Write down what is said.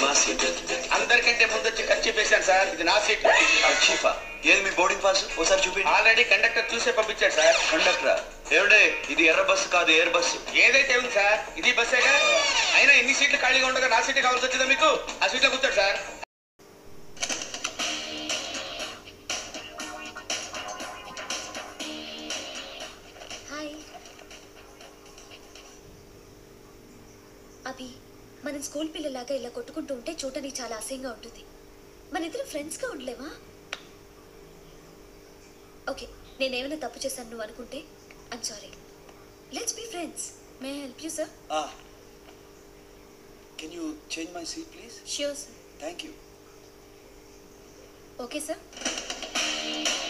నా సీట్ అందరికంటే ముందు వచ్చి ఖర్చు చెప్పేశాను సార్ ఇది నా సీట్ చీఫా ఏది మీ బోర్డింగ్ పాస్ ఒకసారి చూపించండి ఆల్రెడీ కండక్టర్ చూసే పంపించాడు సార్ కండక్టర్ ఏమిడే ఇది ఎర్ర బస్సు కాదు ఎయిర్ బస్సు ఏదైతే ఉంది సార్ ఇది బస్సేగా అయినా ఎన్ని సీట్లు ఖాళీగా ఉండగా నా సీట్ కావాల్సి వచ్చిందా మీకు ఆ సీట్లో కూర్చోండి సార్ హాయ్ అభి మనం స్కూల్ పిల్లలాగా ఇలా కొట్టుకుంటూ ఉంటే చూడడానికి చాలా అసహ్యంగా ఉంటుంది మన ఇద్దరు ఫ్రెండ్స్గా ఉండలేమా ఓకే నేనేమైనా తప్పు చేశాను నువ్వు అనుకుంటే I'm sorry let's be friends may help you sir can you change my seat please sure sir thank you okay sir